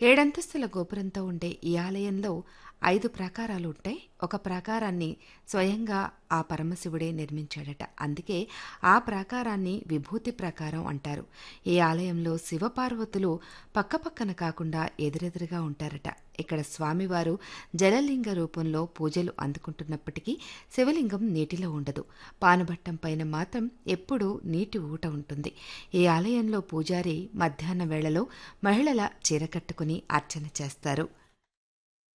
ఏడంతస్తుల గోపురంతో ఉండే ఈ ఆలయంలో ఐదు ప్రాకారాలు ఉంటాయి ఒక ప్రాకారాన్ని స్వయంగా ఆ పరమశివుడే నిర్మించాడట అందుకే ఆ ప్రాకారాన్ని విభూతి ప్రాకారం అంటారు ఈ ఆలయంలో శివపార్వతులు పక్కపక్కన కాకుండా ఎదురెదురుగా ఉంటారట ఇక్కడ స్వామివారు జలలింగ రూపంలో పూజలు అందుకుంటున్నప్పటికీ శివలింగం నీటిలో ఉండదు పానుబట్టం పైన మాత్రం ఎప్పుడూ నీటి ఊట ఉంటుంది ఈ ఆలయంలో పూజారి మధ్యాహ్న వేళలో మహిళల చీర కట్టుకుని అర్చన చేస్తారు